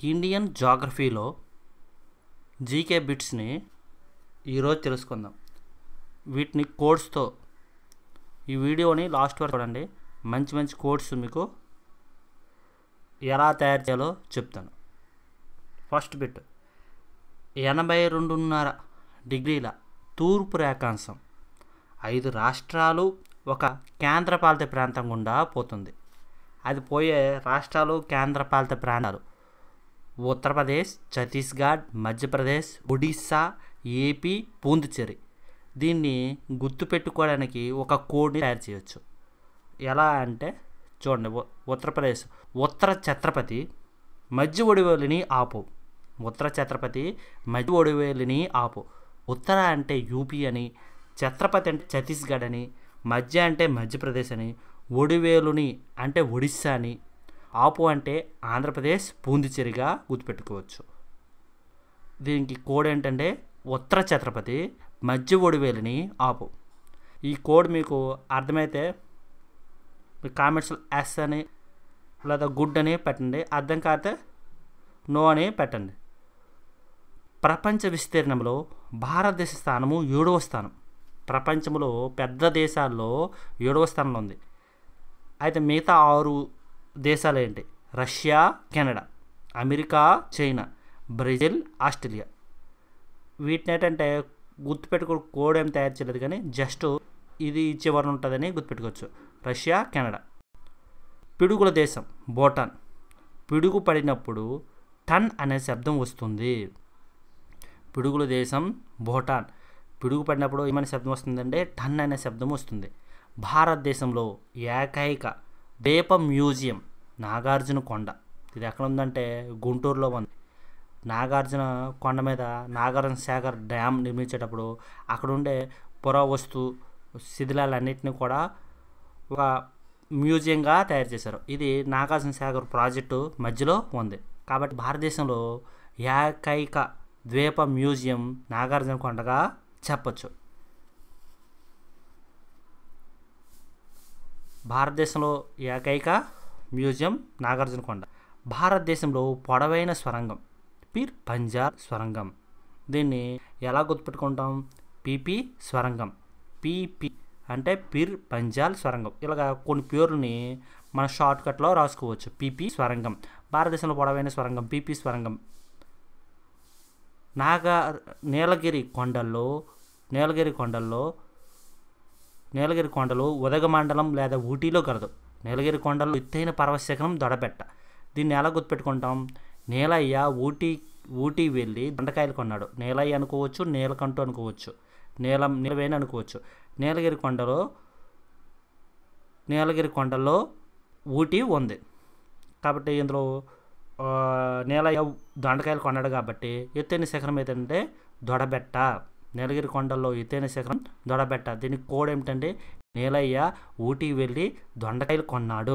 Indian జాగ్రఫీలో GK బిట్స్ని ఈరోజు తెలుసుకుందాం వీటిని కోడ్స్తో ఈ వీడియోని లాస్ట్ వరకు చూడండి మంచి మంచి కోడ్స్ మీకు ఎలా తయారు చేయాలో చెప్తాను ఫస్ట్ బిట్ ఎనభై రెండున్నర డిగ్రీల తూర్పు రేఖాంశం ఐదు రాష్ట్రాలు ఒక కేంద్రపాలిత ప్రాంతం గుండా పోతుంది అది పోయే రాష్ట్రాలు కేంద్రపాలిత ప్రాంతాలు ఉత్తరప్రదేశ్ ఛత్తీస్గఢ్ మధ్యప్రదేశ్ ఒడిస్సా ఏపీ పూందుచేరి దీన్ని గుర్తుపెట్టుకోవడానికి ఒక కోడ్ని తయారు చేయొచ్చు ఎలా అంటే చూడండి ఉ- ఉత్తరప్రదేశ్ ఉత్తర ఛత్రపతి మధ్య ఒడివేలిని ఆపు ఉత్తర ఛత్రపతి మధ్య ఒడివేలిని ఆపు ఉత్తర అంటే యూపీ అని ఛత్రపతి అంటే ఛత్తీస్గఢ్ అని మధ్య అంటే మధ్యప్రదేశ్ అని ఒడివేలుని అంటే ఒడిస్సా అని ఆపు అంటే ఆంధ్రప్రదేశ్ పూందుచేరిగా గుర్తుపెట్టుకోవచ్చు దీనికి కోడ్ ఏంటంటే ఉత్తర ఛత్రపతి మధ్య ఒడివేలిని ఆపు ఈ కోడ్ మీకు అర్థమైతే మీ కామెంట్స్లో ఎస్ అని లేదా గుడ్ అని పెట్టండి అర్థం కాకపోతే నో అని పెట్టండి ప్రపంచ విస్తీర్ణంలో భారతదేశ స్థానము ఏడవ స్థానం ప్రపంచంలో పెద్ద దేశాల్లో ఏడవ స్థానంలో ఉంది అయితే మిగతా ఆరు దేశాలు ఏంటి Russia Canada America China Brazil Australia వీటిని ఏంటంటే గుర్తుపెట్టుకో కోడ్ ఏం తయారు చేయలేదు కానీ జస్ట్ ఇది చివరన ఉంటుందని గుర్తుపెట్టుకోవచ్చు రష్యా కెనడా పిడుగుల దేశం భూటాన్ పిడుగు పడినప్పుడు టన్ అనే శబ్దం వస్తుంది పిడుగుల దేశం భూటాన్ పిడుగు పడినప్పుడు ఏమైనా శబ్దం వస్తుందంటే టన్ అనే శబ్దం వస్తుంది భారతదేశంలో ఏకైక దీప మ్యూజియం నాగార్జున కొండ ఇది ఎక్కడ ఉందంటే గుంటూరులో ఉంది నాగార్జున కొండ మీద నాగార్జున సాగర్ డ్యామ్ నిర్మించేటప్పుడు అక్కడ ఉండే పురావస్తు శిథిలాలన్నింటినీ కూడా ఒక మ్యూజియంగా తయారు చేశారు ఇది నాగార్జున సాగర్ ప్రాజెక్టు మధ్యలో ఉంది కాబట్టి భారతదేశంలో ఏకైక ద్వీప మ్యూజియం నాగార్జున కొండగా చెప్పచ్చు భారతదేశంలో ఏకైక మ్యూజియం నాగార్జున కొండ భారతదేశంలో పొడవైన స్వరంగం పీర్ పంజాబ్ స్వరంగం దీన్ని ఎలా గుర్తుపెట్టుకుంటాం పీపీ స్వరంగం పీపీ అంటే పీర్ పంజాల్ స్వరంగం ఇలాగ కొన్ని పేర్లని మన షార్ట్కట్లో రాసుకోవచ్చు పీపీ స్వరంగం భారతదేశంలో పొడవైన స్వరంగం పీపీ స్వరంగం నాగా నీలగిరి కొండల్లో నీలగిరి కొండల్లో నీలగిరి కొండలు ఉదగమండలం లేదా ఊటీలో కలదు నీలగిరి కొండలు ఎత్తైన పర్వత శిఖరం దొడబెట్ట దీన్ని ఎలా గుర్తుపెట్టుకుంటాం నీలయ్య ఊటీ ఊటీ వెళ్ళి దొండకాయలు కొన్నాడు నీలయ్య అనుకోవచ్చు నీలకంఠు అనుకోవచ్చు నీలం నీలవేణి అనుకోవచ్చు నీలగిరి కొండలో నీలగిరి కొండల్లో ఊటీ ఉంది కాబట్టి ఇందులో ఆ, నీలయ్య దొండకాయలు కొన్నాడు కాబట్టి ఎత్తైన శిఖరం ఏంటంటే దొడబెట్ట నీలగిరి కొండల్లో ఎత్తైన శిఖరం దొడబెట్ట దీనికి కోడ్ ఏమిటంటే నీలయ్య ఊటీ వెళ్ళి దొండకాయలు కొన్నాడు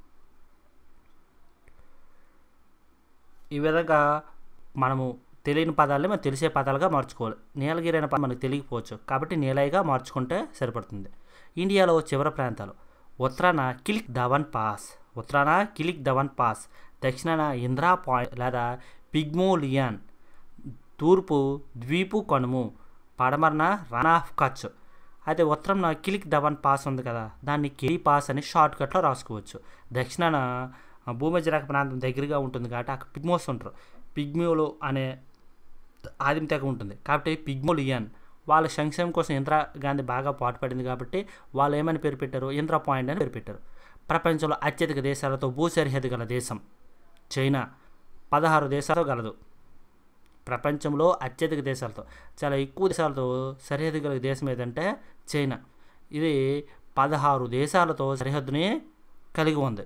ఈ విధంగా మనము తెలియని పదాలని మనం తెలిసే పదాలుగా మార్చుకోవాలి నీలగిరి అనే పదం మనకు తెలియకపోవచ్చు కాబట్టి నీలయ్యగా మార్చుకుంటే సరిపడుతుంది ఇండియాలో చివరి ప్రాంతాలు ఉత్తరాన కిలిక్ ధవన్ పాస్ ఉత్తరాన కిలిక్ ధవన్ పాస్ దక్షిణాన ఇంద్రా పాయింట్ లేదా పిగ్మోలియన్ తూర్పు ద్వీపు కనుము పడమరన రన్ ఆఫ్ కచ్ అయితే ఉత్తరంన కిలిక్ ధవన్ పాస్ ఉంది కదా దాన్ని కిలి పాస్ అని షార్ట్ కట్లో రాసుకోవచ్చు దక్షిణాన ఆ, భూమధ్యరేఖ ప్రాంతం దగ్గరగా ఉంటుంది కాబట్టి అక్కడ పిగ్మోస్ ఉంటారు పిగ్మోలు అనే ఆదిమ తెగ ఉంటుంది కాబట్టి పిగ్మోలియన్ వాళ్ళ సంక్షేమం కోసం ఇందిరా గాంధీ బాగా పాటుపడింది కాబట్టి వాళ్ళు ఏమని పేరు పెట్టారు ఇందిరా పాయింట్ అని పేరు పెట్టారు ప్రపంచంలో అత్యధిక దేశాలతో భూ సరిహద్దు గల దేశం చైనా పదహారు దేశాలతో గలదు ప్రపంచంలో అత్యధిక దేశాలతో చాలా ఎక్కువ దేశాలతో సరిహద్దు గల దేశం ఏదంటే చైనా ఇది పదహారు దేశాలతో సరిహద్దుని కలిగి ఉంది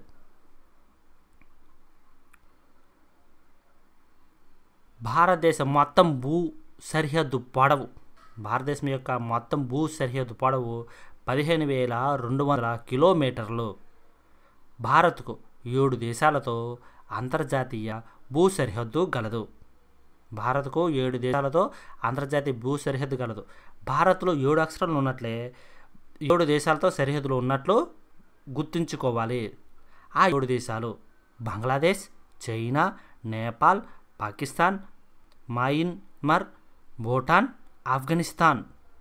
భారతదేశం మొత్తం భూ సరిహద్దు పొడవు భారతదేశం యొక్క మొత్తం భూ సరిహద్దు పొడవు పదిహేను వేల రెండు వందల కిలోమీటర్లు భారత్కు ఏడు దేశాలతో అంతర్జాతీయ భూ సరిహద్దు గలదు భారత్కు ఏడు దేశాలతో అంతర్జాతీయ భూ సరిహద్దు గలదు భారత్లో ఏడు అక్షరాలు ఉన్నట్లే ఏడు దేశాలతో సరిహద్దులు ఉన్నట్లు గుర్తుంచుకోవాలి ఆ ఏడు దేశాలు బంగ్లాదేశ్ చైనా నేపాల్ పాకిస్తాన్ మయన్మార్ భూటాన్ ఆఫ్ఘనిస్తాన్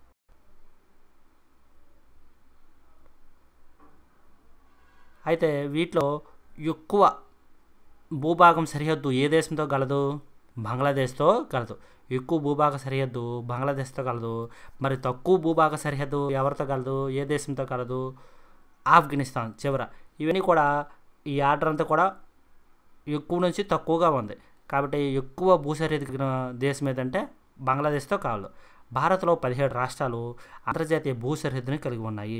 అయితే వీటిలో ఎక్కువ భూభాగం సరిహద్దు ఏ దేశంతో కలదు బంగ్లాదేశ్తో కలదు ఎక్కువ భూభాగ సరిహద్దు బంగ్లాదేశ్తో కలదు మరి తక్కువ భూభాగ సరిహద్దు ఎవరితో కలదు ఏ దేశంతో కలదు ఆఫ్ఘనిస్తాన్ చివర ఇవన్నీ కూడా ఈ ఆర్డర్ అంతా కూడా ఎక్కువ నుంచి తక్కువగా ఉంది కాబట్టి ఎక్కువ భూ సరిహద్దు కలిగిన దేశం ఏదంటే బంగ్లాదేశ్తో కాదు భారత్లో పదిహేడు రాష్ట్రాలు అంతర్జాతీయ భూ సరిహద్దుని కలిగి ఉన్నాయి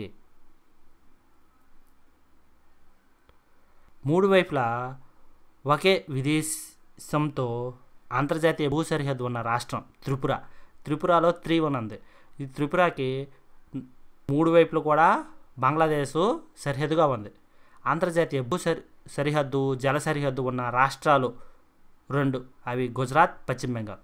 మూడు వైపులా ఒకే విదేశంతో అంతర్జాతీయ భూ సరిహద్దు ఉన్న రాష్ట్రం త్రిపుర త్రిపురలో త్రీ వన్ ఉంది ఈ త్రిపురకి మూడు వైపులు కూడా బంగ్లాదేశ్ సరిహద్దుగా ఉంది అంతర్జాతీయ భూ సరి సరిహద్దు జల సరిహద్దు ఉన్న రాష్ట్రాలు రెండు అవి గుజరాత్ పశ్చిమ బెంగాల్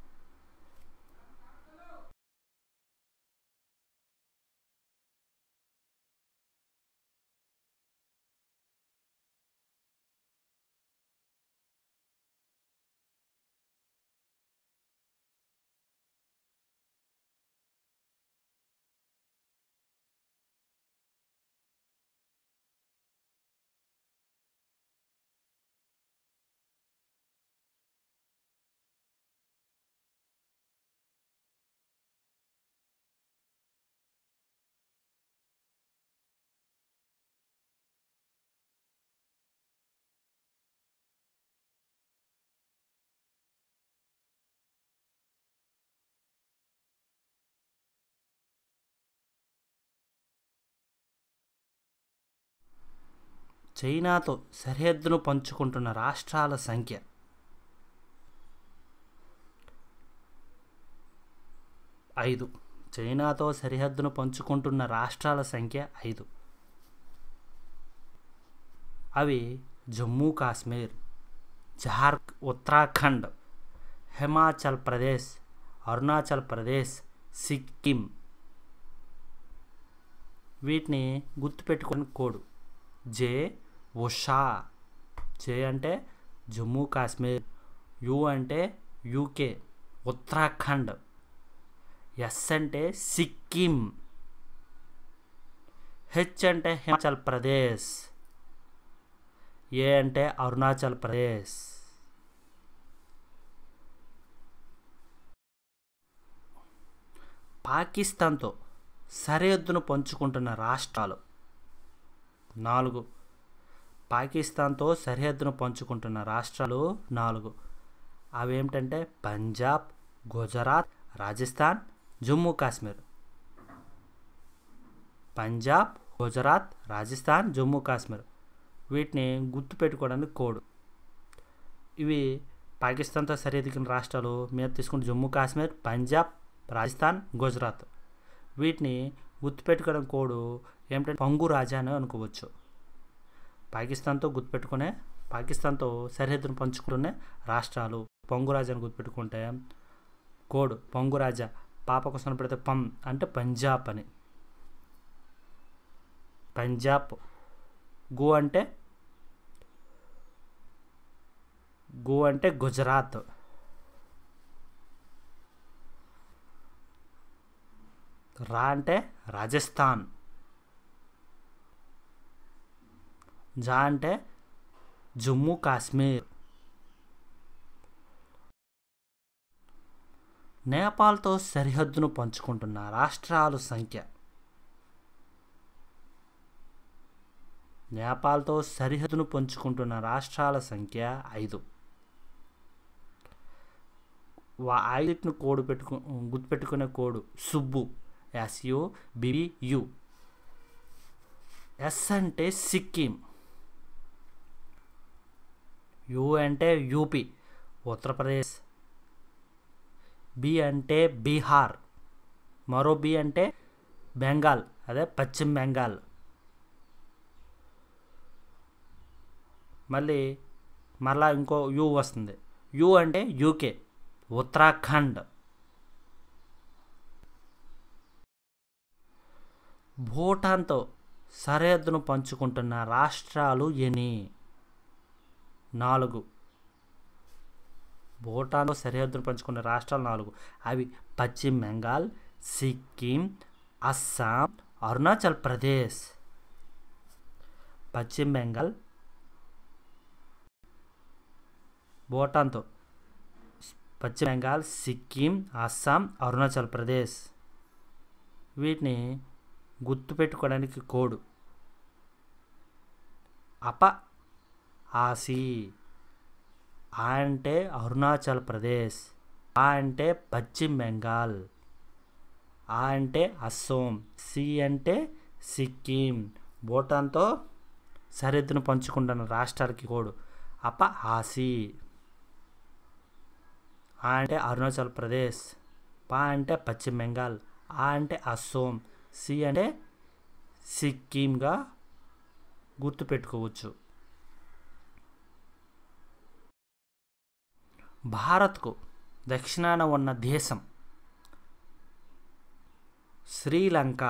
చైనాతో సరిహద్దును పంచుకుంటున్న రాష్ట్రాల సంఖ్య ఐదు చైనాతో సరిహద్దును పంచుకుంటున్న రాష్ట్రాల సంఖ్య ఐదు అవి జమ్మూ కాశ్మీర్ జార్ ఉత్తరాఖండ్ హిమాచల్ ప్రదేశ్ అరుణాచల్ ప్రదేశ్ సిక్కిం వీటిని గుర్తుపెట్టుకుని కోడు జే ఉషా జే అంటే జమ్మూ కాశ్మీర్ యు అంటే యూకే ఉత్తరాఖండ్ ఎస్ అంటే సిక్కిం హెచ్ అంటే హిమాచల్ ప్రదేశ్ ఏ అంటే అరుణాచల్ ప్రదేశ్ పాకిస్తాన్తో సరిహద్దును పంచుకుంటున్న రాష్ట్రాలు నాలుగు పాకిస్తాన్తో సరిహద్దును పంచుకుంటున్న రాష్ట్రాలు నాలుగు అవేమిటంటే పంజాబ్ గుజరాత్ రాజస్థాన్ జమ్మూ కాశ్మీర్ పంజాబ్ గుజరాత్ రాజస్థాన్ జమ్మూ కాశ్మీర్ వీటిని గుర్తుపెట్టుకోవడానికి కోడ్ ఇవి పాకిస్తాన్తో సరిహద్దుకిన రాష్ట్రాలు మీద తీసుకున్న జమ్మూ కాశ్మీర్ పంజాబ్ రాజస్థాన్ గుజరాత్ వీటిని గుర్తుపెట్టుకోవడం కోడు ఏమిటంటే పంగు రాజా అని అనుకోవచ్చు పాకిస్తాన్తో గుర్తుపెట్టుకునే పాకిస్తాన్తో సరిహద్దును పంచుకునే రాష్ట్రాలు పొంగు రాజా అని గుర్తుపెట్టుకుంటే కోడ్ పొంగు రాజా పాప కోసం పెడితే పం అంటే పంజాబ్ అని పంజాబ్ గు అంటే గు అంటే గుజరాత్ రా అంటే రాజస్థాన్ జా అంటే జమ్మూ కాశ్మీర్ నేపాల్తో సరిహద్దును పంచుకుంటున్న రాష్ట్రాలు సంఖ్య నేపాల్తో సరిహద్దును పంచుకుంటున్న రాష్ట్రాల సంఖ్య ఐదు వా ఐదును కోడ్ పెట్టుకు గుర్తుపెట్టుకునే code Subbu S U B U S అంటే సిక్కిం యు అంటే యూపీ ఉత్తరప్రదేశ్ బి అంటే బీహార్ మరో బి అంటే బెంగాల్ అదే పశ్చిమ బెంగాల్ మళ్ళీ మరలా ఇంకో యు వస్తుంది యు అంటే యూకే ఉత్తరాఖండ్ భూటాన్తో సరిహద్దును పంచుకుంటున్న రాష్ట్రాలు ఎన్ని నాలుగు భూటాన్తో సరిహద్దును పంచుకునే రాష్ట్రాలు నాలుగు అవి పశ్చిమ బెంగాల్ సిక్కిం అస్సాం అరుణాచల్ ప్రదేశ్ పశ్చిమ బెంగాల్ భూటాన్తో పశ్చిమ బెంగాల్ సిక్కిం అస్సాం అరుణాచల్ ప్రదేశ్ వీటిని గుర్తుపెట్టుకోవడానికి కోడ్ అప ఆసి ఆ అంటే అరుణాచల్ ప్రదేశ్ ఆ అంటే పశ్చిమ బెంగాల్ ఆ అంటే అస్సోం సి అంటే సిక్కిం భూటాన్తో సరిహద్దును పంచుకుంటున్న రాష్ట్రాలకి కోడు అప ఆసి ఆ అంటే అరుణాచల్ ప్రదేశ్ పా అంటే పశ్చిమ బెంగాల్ ఆ అంటే అస్సోం సి అంటే సిక్కింగా గుర్తుపెట్టుకోవచ్చు భారత్కు దక్షిణాన ఉన్న దేశం శ్రీలంక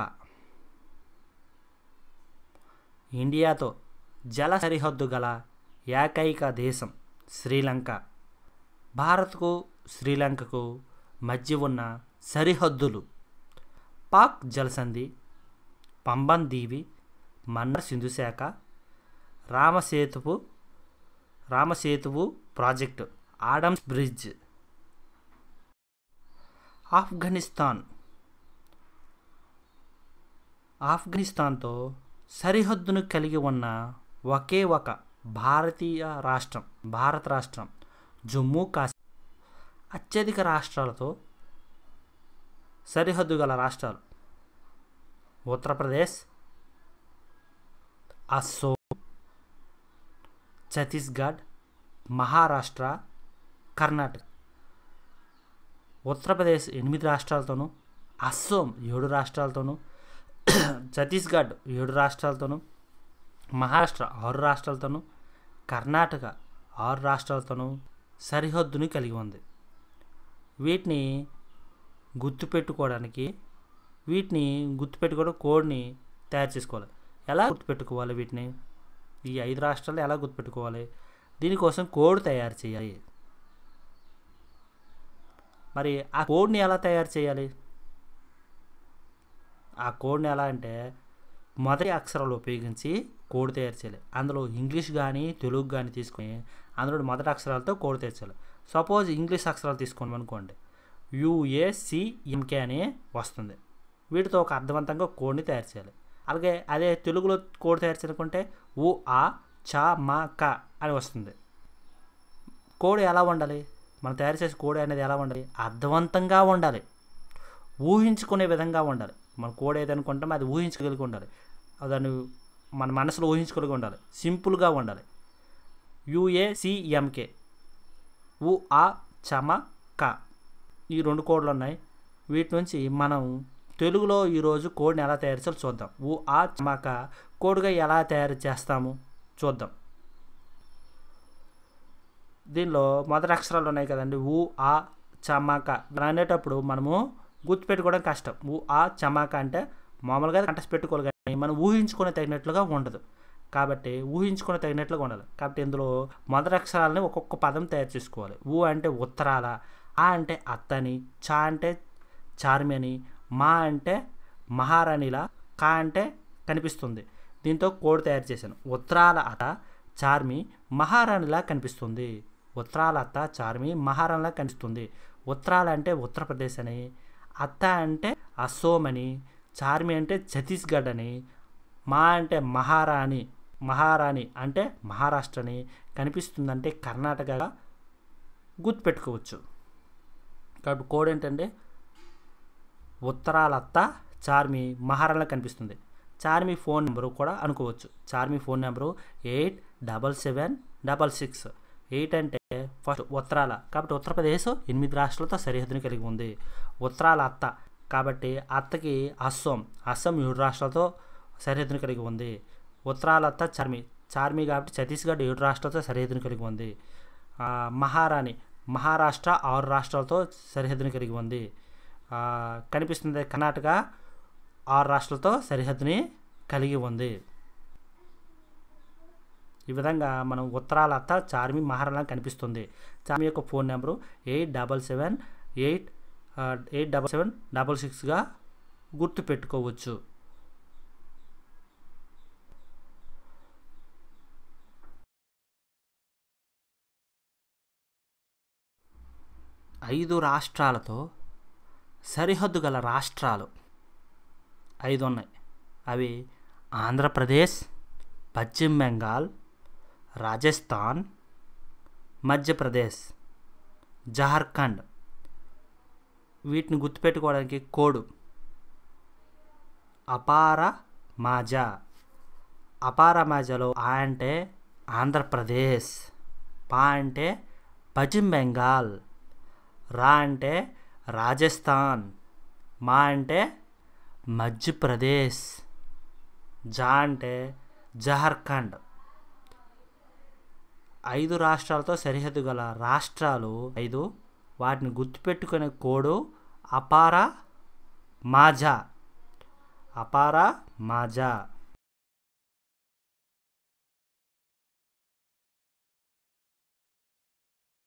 ఇండియాతో జల సరిహద్దు గల ఏకైక దేశం శ్రీలంక భారత్కు శ్రీలంకకు మధ్య ఉన్న సరిహద్దులు పాక్ జలసంధి పంబన్ దీవి మన్నర్ సింధు శాఖ రామసేతువు రామసేతువు ప్రాజెక్టు ఆడమ్స్ బ్రిడ్జ్ ఆఫ్ఘనిస్తాన్ ఆఫ్ఘనిస్తాన్తో సరిహద్దును కలిగి ఉన్న ఒకే ఒక భారతీయ రాష్ట్రం భారత రాష్ట్రం జమ్మూ కాశ్మీర్ అత్యధిక రాష్ట్రాలతో సరిహద్దు గల రాష్ట్రాలు ఉత్తరప్రదేశ్ అస్సోం ఛత్తీస్గఢ్ మహారాష్ట్ర కర్ణాటక ఉత్తరప్రదేశ్ ఎనిమిది రాష్ట్రాలతోనూ అస్సోం ఏడు రాష్ట్రాలతోనూ ఛత్తీస్గఢ్ ఏడు రాష్ట్రాలతోనూ మహారాష్ట్ర ఆరు రాష్ట్రాలతోనూ కర్ణాటక ఆరు రాష్ట్రాలతోనూ సరిహద్దుని కలిగి ఉంది వీటిని గుర్తుపెట్టుకోవడానికి వీటిని గుర్తుపెట్టుకోవడం కోడ్ని తయారు చేసుకోవాలి ఎలా గుర్తుపెట్టుకోవాలి వీటిని ఈ ఐదు రాష్ట్రాలు ఎలా గుర్తుపెట్టుకోవాలి దీనికోసం కోడ్ తయారు చేయాలి మరి ఆ కోడ్ని ఎలా తయారు చేయాలి ఆ కోడ్ని ఎలా అంటే మొదటి అక్షరాలు ఉపయోగించి కోడ్ తయారు చేయాలి అందులో ఇంగ్లీష్ కానీ తెలుగు కానీ తీసుకొని అందులో మొదటి అక్షరాలతో కోడ్ తయారు చేయాలి సపోజ్ ఇంగ్లీష్ అక్షరాలు తీసుకున్నాం అనుకోండి యుఏసిఎంకే అని వస్తుంది వీటితో ఒక అర్థవంతంగా కోడ్ని తయారు చేయాలి అలాగే అదే తెలుగులో కోడ్ తయారు చేయాలనుకుంటే ఉ ఆ చ మా క అని వస్తుంది కోడ్ ఎలా ఉండాలి మనం తయారు చేసే కోడ్ అనేది ఎలా ఉండాలి అర్థవంతంగా ఉండాలి ఊహించుకునే విధంగా ఉండాలి మన కోడ్ ఏదనుకుంటామో అది ఊహించగలిగి ఉండాలి దాన్ని మన మనసులో ఊహించుకోగలిగి ఉండాలి సింపుల్గా ఉండాలి యుఏసిఎంకే ఉ ఆ చమ క ఈ రెండు కోడ్లు ఉన్నాయి వీటి నుంచి మనం తెలుగులో ఈరోజు కోడ్ని ఎలా తయారు చేయాలో చూద్దాం ఉ ఆ చమక కోడ్గా ఎలా తయారు చేస్తాము చూద్దాం దీనిలో మొదటి అక్షరాలు ఉన్నాయి కదండి ఉ ఆ చమాక అనేటప్పుడు మనము గుర్తుపెట్టుకోవడం కష్టం ఉ ఆ చమాక అంటే మామూలుగా కంటస్ పెట్టుకోవాలి కానీ మనం ఊహించుకునే తగినట్లుగా ఉండదు కాబట్టి ఊహించుకునే తగినట్లుగా ఉండాలి కాబట్టి ఇందులో మొదటి అక్షరాలని ఒక్కొక్క పదం తయారు చేసుకోవాలి ఊ అంటే ఉత్తరాల ఆ అంటే అత్తని చా అంటే చార్మి అని మా అంటే మహారాణిలా కా అంటే కనిపిస్తుంది దీంతో కోడ్ తయారు చేశాను ఉత్తరాల అత చార్మి మహారాణిలా కనిపిస్తుంది ఉత్తరాల అత్త చార్మి మహారాణిలా కనిపిస్తుంది ఉత్తరాల అంటే ఉత్తరప్రదేశ్ అని అత్త అంటే అస్సోం అని చార్మి అంటే ఛత్తీస్గఢ్ అని మా అంటే మహారాణి మహారాణి అంటే మహారాష్ట్రని కనిపిస్తుందంటే కర్ణాటకగా గుర్తుపెట్టుకోవచ్చు కాబట్టి కోడ్ ఏంటంటే ఉత్తరాల అత్త చార్మి మహారాణిలా కనిపిస్తుంది చార్మి ఫోన్ నెంబరు కూడా అనుకోవచ్చు Charmi phone number eight double seven double six eight అంటే ఫస్ట్ ఉత్తరాల కాబట్టి ఉత్తరప్రదేశ్ ఎనిమిది రాష్ట్రాలతో సరిహద్దుని కలిగి ఉంది ఉత్తరాల అత్త కాబట్టి అత్తకి అస్సోం అస్సాం ఏడు రాష్ట్రాలతో సరిహద్దుని కలిగి ఉంది ఉత్తరాల అత్త చార్మి చార్మి కాబట్టి ఛత్తీస్గఢ్ ఏడు రాష్ట్రాలతో సరిహద్దుని కలిగి ఉంది మహారాణి మహారాష్ట్ర ఆరు రాష్ట్రాలతో సరిహద్దుని కలిగి ఉంది కనిపిస్తుంది కర్ణాటక ఆరు రాష్ట్రాలతో సరిహద్దుని కలిగి ఉంది ఈ విధంగా మనం ఉత్తరాల అత్త చార్మి మహారాణా కనిపిస్తుంది చార్మి యొక్క phone number eight double seven eight eight double seven double సిక్స్గా గుర్తు పెట్టుకోవచ్చు ఐదు రాష్ట్రాలతో సరిహద్దు గల రాష్ట్రాలు ఐదు ఉన్నాయి అవి ఆంధ్రప్రదేశ్ పశ్చిమ బెంగాల్ రాజస్థాన్ మధ్యప్రదేశ్ జార్ఖండ్ వీటిని గుర్తుపెట్టుకోవడానికి కోడ్ అపార మాజా అపార మాజాలో ఆ అంటే ఆంధ్రప్రదేశ్ పా అంటే పశ్చిమ బెంగాల్ రా అంటే రాజస్థాన్ మా అంటే మధ్యప్రదేశ్ జా అంటే జార్ఖండ్ ఐదు రాష్ట్రాలతో సరిహద్దు గల రాష్ట్రాలు ఐదు వాటిని గుర్తుపెట్టుకునే కోడు అపార మాజా అపార మాజా